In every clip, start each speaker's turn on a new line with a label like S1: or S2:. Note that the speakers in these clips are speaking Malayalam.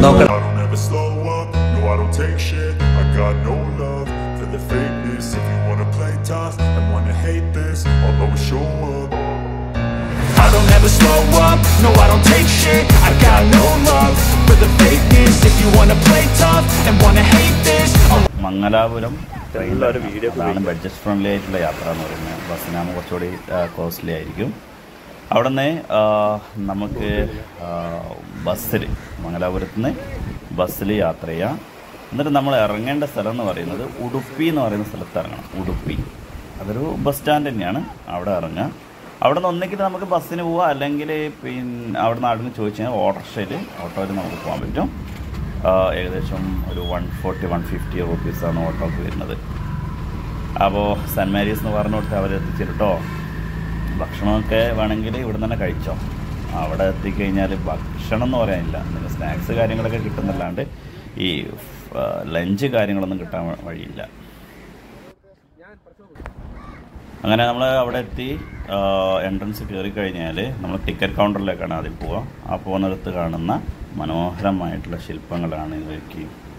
S1: നോക്കണം
S2: I don't ever slow up, no I don't take shit I got no love for the fakeness If you wanna play tough and wanna hate this I'll always show up
S3: I don't ever slow up, no I don't take shit I got no love for the fakeness If you wanna play tough and wanna hate this I'll
S4: Mangalapuram അതാണ് ബഡ്ജറ്റ് ഫ്രണ്ട്ലി ആയിട്ടുള്ള യാത്ര എന്ന് പറയുന്നത് ബസ്സിനാകുമ്പോൾ കുറച്ചുകൂടി കോസ്റ്റ്ലി ആയിരിക്കും അവിടെ നിന്ന് നമുക്ക് ബസ്സിൽ മംഗലാപുരത്ത് നിന്ന് ബസ്സിൽ യാത്ര ചെയ്യാം എന്നിട്ട് നമ്മൾ ഇറങ്ങേണ്ട സ്ഥലം എന്ന് പറയുന്നത് ഉടുപ്പി എന്ന് പറയുന്ന സ്ഥലത്ത് ഇറങ്ങണം ഉടുപ്പി അതൊരു ബസ് സ്റ്റാൻഡ് തന്നെയാണ് അവിടെ ഇറങ്ങുക അവിടെ നിന്ന് ഒന്നെങ്കിൽ നമുക്ക് ബസ്സിന് പോവാം അല്ലെങ്കിൽ പിന്നെ അവിടെ നിന്ന് അവിടെ നിന്ന് ചോദിച്ചു കഴിഞ്ഞാൽ ഓട്ടോറിക്ഷയിൽ ഓട്ടോയിൽ നമുക്ക് പോകാൻ പറ്റും ആ, ഏകദേശം ഒരു വൺ ഫോർട്ടി വൺ ഫിഫ്റ്റി റുപ്പീസാണ് ഓട്ടോക്ക് വരുന്നത് അപ്പോൾ സെൻറ്റ് മാരീസ് എന്ന് പറഞ്ഞു കൊടുത്ത് അവർ എത്തിച്ചിട്ടോ ഭക്ഷണമൊക്കെ വേണമെങ്കിൽ ഇവിടെ തന്നെ കഴിച്ചോ അവിടെ എത്തിക്കഴിഞ്ഞാൽ ഭക്ഷണം എന്ന് പറയാനില്ല നിങ്ങൾ സ്നാക്സ് കാര്യങ്ങളൊക്കെ കിട്ടുന്നല്ലാണ്ട് ഈ ലഞ്ച് കാര്യങ്ങളൊന്നും കിട്ടാൻ വ- വഴിയില്ല അങ്ങനെ നമ്മൾ അവിടെ എത്തി എൻട്രൻസ് കയറി കഴിഞ്ഞാൽ നമ്മൾ ടിക്കറ്റ് കൗണ്ടറിലേക്കാണ് ആദ്യം പോവുക ആ പോകുന്നിടത്ത് കാണുന്ന മനോഹരമായിട്ടുള്ള ശില്പങ്ങളാണ് ഇവയ്ക്ക്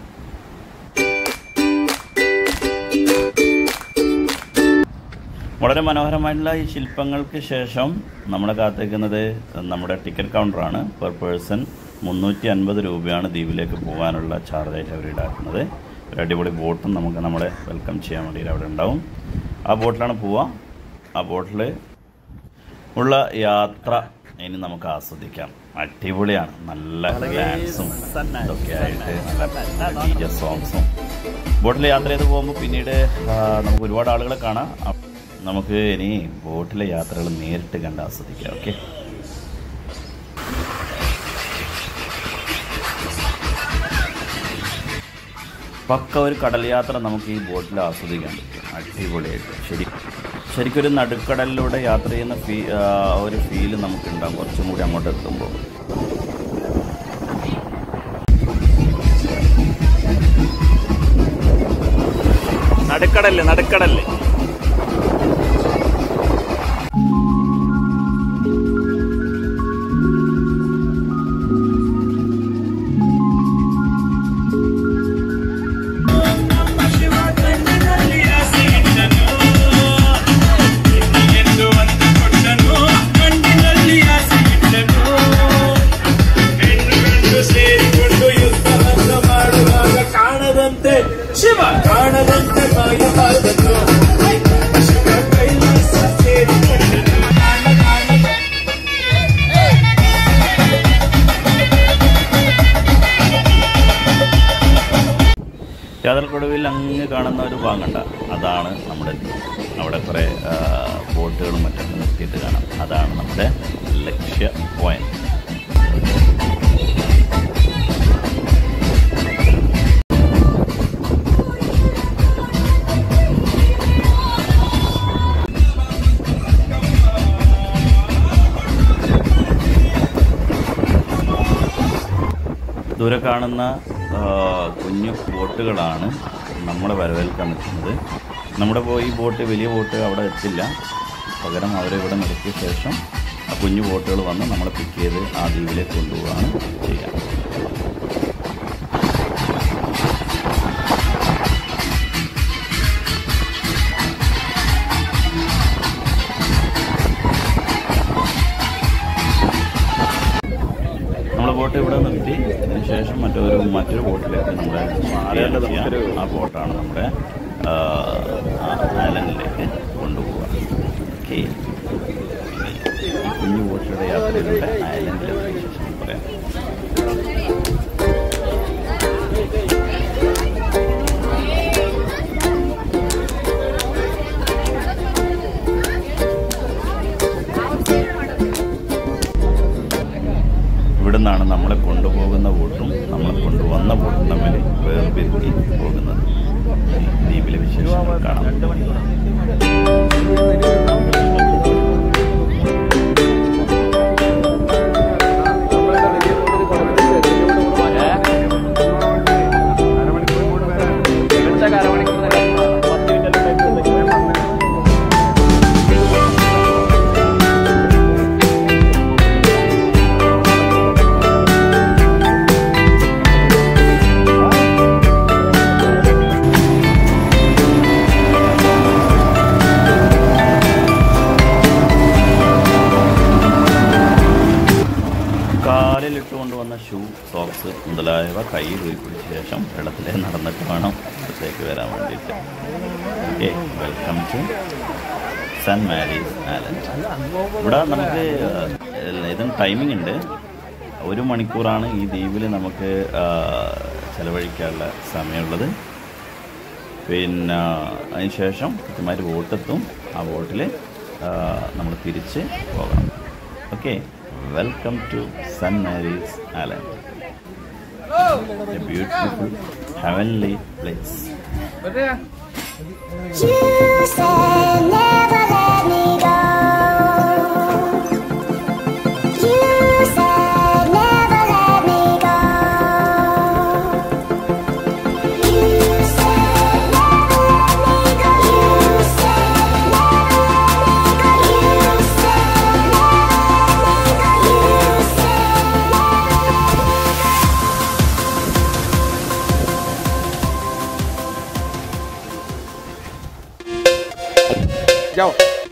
S4: വളരെ മനോഹരമായിട്ടുള്ള ഈ ശില്പങ്ങൾക്ക് ശേഷം നമ്മളെ കാത്തിരിക്കുന്നത് നമ്മുടെ ടിക്കറ്റ് കൗണ്ടറാണ് പെർ പേഴ്സൺ മുന്നൂറ്റി അൻപത് രൂപയാണ് ദ്വീപിലേക്ക് പോകാനുള്ള ചാർജായിട്ട് അവർ ഈടാക്കുന്നത് ഒരു അടിപൊളി ബോട്ടും നമുക്ക് നമ്മളെ വെൽക്കം ചെയ്യാൻ വേണ്ടിയിട്ട് അവിടെ ഉണ്ടാവും ആ ബോട്ടിലാണ് പോവുക ആ ബോട്ടിൽ ഉള്ള യാത്ര ഇനി നമുക്ക് ആസ്വദിക്കാം അടിപൊളിയാണ് നല്ല ഡാൻസും ഇതൊക്കെ ആയിട്ട് നല്ല ഡി ജെ സോങ്സും ബോട്ടിൽ യാത്ര ചെയ്ത് പോകുമ്പോൾ പിന്നീട് ആ, നമുക്ക് ഒരുപാട് ആളുകളെ കാണാം അ- നമുക്ക് ഇനി ബോട്ടിലെ യാത്രകൾ നേരിട്ട് കണ്ട് ആസ്വദിക്കാം ഓക്കെ പക്ക ഒരു കടൽ യാത്ര നമുക്ക് ഈ ബോട്ടിൽ ആസ്വദിക്കാൻ പറ്റും അടിപൊളിയായിട്ട് ശരി ശരിക്കും ഒരു നടുക്കടലിലൂടെ യാത്ര ചെയ്യുന്ന ഫീ ആ, ഒരു ഫീല് നമുക്ക് ഉണ്ടാകും കുറച്ചും കൂടി അങ്ങോട്ട് എത്തുമ്പോൾ നടുക്കടല് നടുക്കടല്
S3: ಕಾಣದಂತೆ ಶಿವ ಕಾಣದಂತೆ ಮಾಯವಾದದ್ದು ಶಿವ ಕೈಲಾಸ ಸೇರಿಕೊಂಡನು. ಕಾಣ ಕಾಣದ
S4: യാത്രക്കൊടുവിൽ അങ്ങ് കാണുന്ന ഒരു ഭാഗം കണ്ട അതാണ് നമ്മുടെ അവിടെ കുറേ ആ, ബോട്ടുകളും മറ്റൊക്കെ നിർത്തിയിട്ട് കാണാം അതാണ് നമ്മുടെ ലക്ഷ്യ പോയിന്റ് ദൂരെ കാണുന്ന ആ, കുഞ്ഞു ബോട്ടുകളാണ് നമ്മളെ വരവേൽക്കാൻ നിൽക്കുന്നത് നമ്മുടെ പോ ഈ ബോട്ട് വലിയ ബോട്ട് അവിടെ എത്തില്ല പകരം അവരെ ഇവിടെ നിർത്തിയ ശേഷം ആ കുഞ്ഞു ബോട്ടുകൾ വന്ന് നമ്മളെ പിക്ക് ചെയ്ത് ആ ദ്വീപിലേക്ക് കൊണ്ടുപോവുകയാണ് ചെയ്യുക നമ്മളെ ബോട്ട് ഇവിടെ നിർത്തി അതിന് ശേഷം മറ്റൊരു മറ്റൊരു ബോട്ടിലേക്ക് നമ്മളെ ചെയ്യാം. ആ ബോട്ടാണ് നമ്മുടെ ആ, ആ ഐലൻഡിലേക്ക് കൊണ്ടുപോവുക ഓക്കെ ഈ കുഞ്ഞു ബോട്ടിലൂടെ യാത്രയിലൂടെ ഐലൻഡിലേക്ക് വിശേഷം പറയാം ഇവിടെ നിന്നാണ് നമ്മളെ കൊണ്ടുപോകുന്ന ബോട്ടും നമ്മളെ കൊണ്ടുവന്ന ബോട്ടും തമ്മിൽ വേർപിരിഞ്ഞ് പോകുന്നത് ഈ ദ്വീപിലെ വിശേഷങ്ങൾ കാണാം ഷൂ സോക്സ് മുതലായവ കയ്യിൽ പോയി പിടിച്ച ശേഷം വെള്ളത്തിലേക്ക് നടന്നിട്ട് വേണം അടുത്തേക്ക് വരാൻ വേണ്ടിയിട്ട് okay welcome to Saint Mary's Island ഇവിടെ നമുക്ക് ഏഹ്, ഇതിന് ടൈമിംഗ് ഉണ്ട് ഒരു മണിക്കൂറാണ് ഈ ദ്വീപിൽ നമുക്ക് ആഹ്, ചെലവഴിക്കാനുള്ള സമയമുള്ളത് പിന്നെ അതിനുശേഷം കൃത്യമായിട്ട് ബോട്ടെത്തും ആ ബോട്ടിൽ നമ്മൾ തിരിച്ച് പോകണം okay welcome to Saint Mary's Island a beautiful heavenly place
S1: You said never let me go. You said never let me go. You said never let me go. You said never let me go. You said never let me go. You said never
S5: जाओ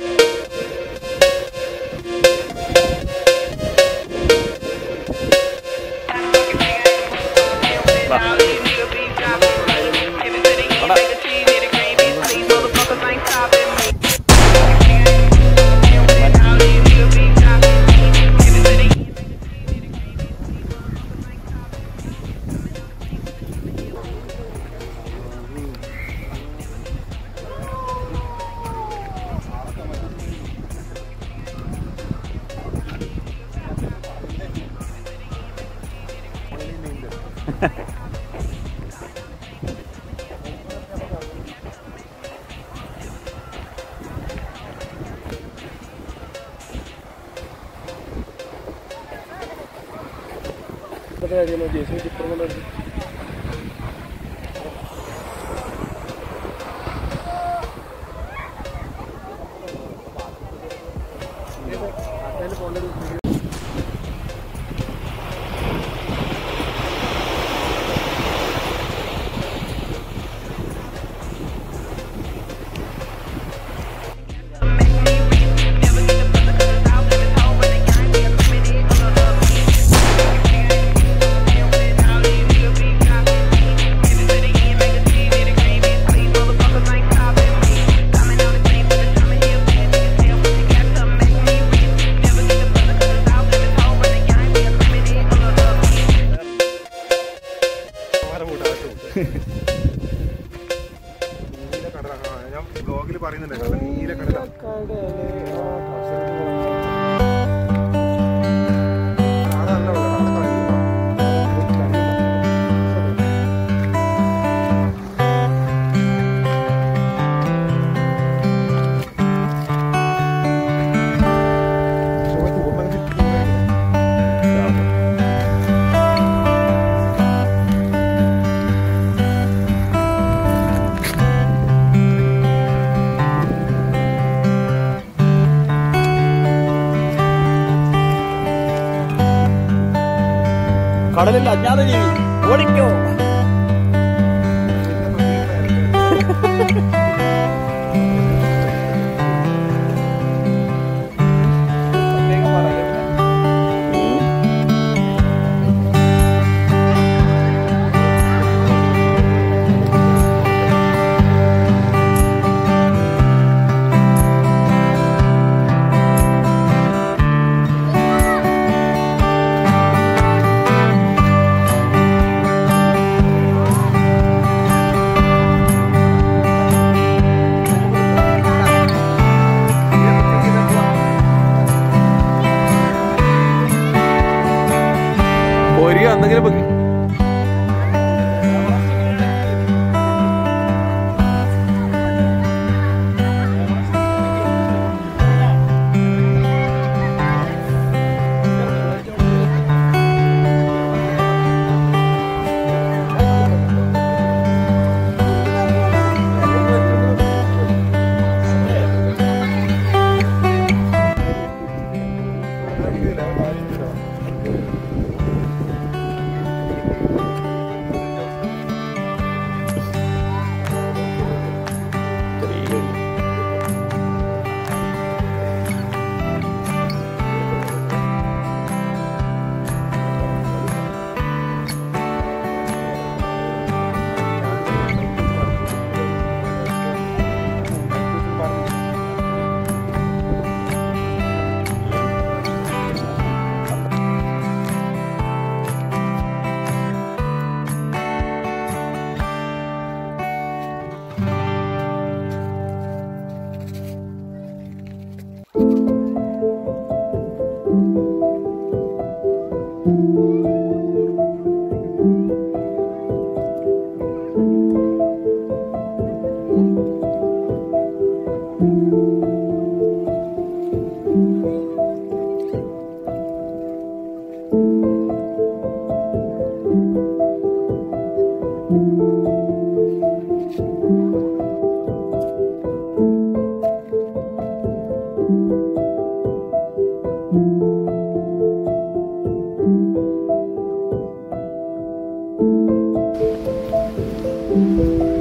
S5: നീല കടല ആ, ഞാൻ ബ്ലോഗിൽ പറയുന്നുണ്ട് കടല നീല കടല അതല്ല ഉള്ളത്, അത് പറയുന്നു. ചോദിച്ചു, ഉമ്മൻക്ക്
S4: കടലിൽ അജ്ഞാത ജീവി ഓടിക്കോ
S5: പോരുക എന്തെങ്കിലും വെക്ക്.
S1: Thank